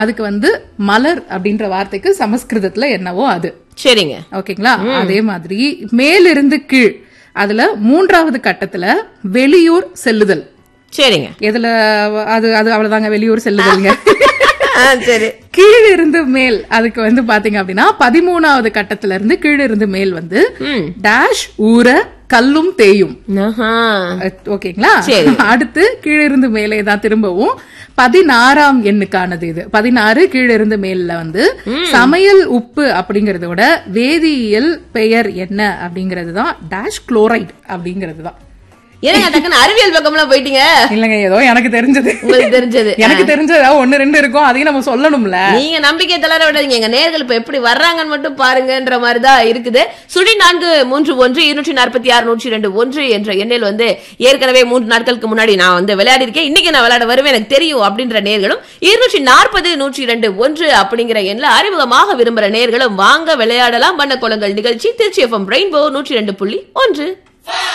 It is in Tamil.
அதுக்கு வந்து மலர் அப்படின்ற வார்த்தைக்கு சமஸ்கிருதத்துல என்னவோ அது சரிங்க ஓகேங்களா அதே மாதிரி மேலிருந்து கீழ் அதுல மூன்றாவது கட்டத்துல வெளியூர் செல்லுதல் சரிங்க எதுல அது அது அவ்வளவுதாங்க வெளியூர் செல்லுதல்ங்க ஆ, சரி கீழ் இருந்து மேல் அதுக்கு வந்து பாத்தீங்க அப்படின்னா பதிமூணாவது கட்டத்துல இருந்து கீழ் இருந்து மேல் வந்து ம். டேஷ் ஊற கல்லும் தேயும் ஆஹா. அஹ், ஓகேங்களா சரி. அடுத்து கீழிருந்து மேலே தான் திரும்பவும் பதினாறாம் எண்ணுக்கானது இது பதினாறு கீழிருந்து மேல்ல வந்து சமையல் உப்பு அப்படிங்கறத விட வேதியியல் பெயர் என்ன அப்படிங்கிறது தான் டேஷ் குளோரைட் அப்படிங்கிறது தான் என்னங்க டக்குன்னு அறிவியல் பக்கம்லாம் போயிட்டீங்க இல்லங்க ஏதோ எனக்கு தெரிஞ்சது உங்களுக்கு தெரிஞ்சது எனக்கு தெரிஞ்சது ஒன்னு ரெண்டு இருக்கும் அதையும் நம்ம சொல்லணும்ல நீங்க நம்பிக்கை தளர விடாதீங்க எங்க நேர்கள் இப்ப எப்படி வர்றாங்கன்னு மட்டும் பாருங்கன்ற மாதிரி தான் இருக்குது சுழி நான்கு மூன்று ஒன்று இருநூற்றி நாற்பத்தி ஆறு நூற்றி ரெண்டு ஒன்று என்ற எண்ணில் வந்து ஏற்கனவே மூன்று நாட்களுக்கு முன்னாடி நான் வந்து விளையாடி இருக்கேன் இன்னைக்கு நான் விளையாட வருவேன் எனக்கு தெரியும் அப்படின்ற நேர்களும் இருநூற்றி நாற்பது நூற்றி ரெண்டு ஒன்று அப்படிங்கிற எண்ணில் அறிமுகமாக விரும்புற நேர்களும் வாங்க விளையாடலாம் வண்ண கோலங்கள் நிகழ்ச்சி திருச்சி எஃப்எம் ரெயின்போ நூற்றி ரெண்டு புள்ளி ஒன்று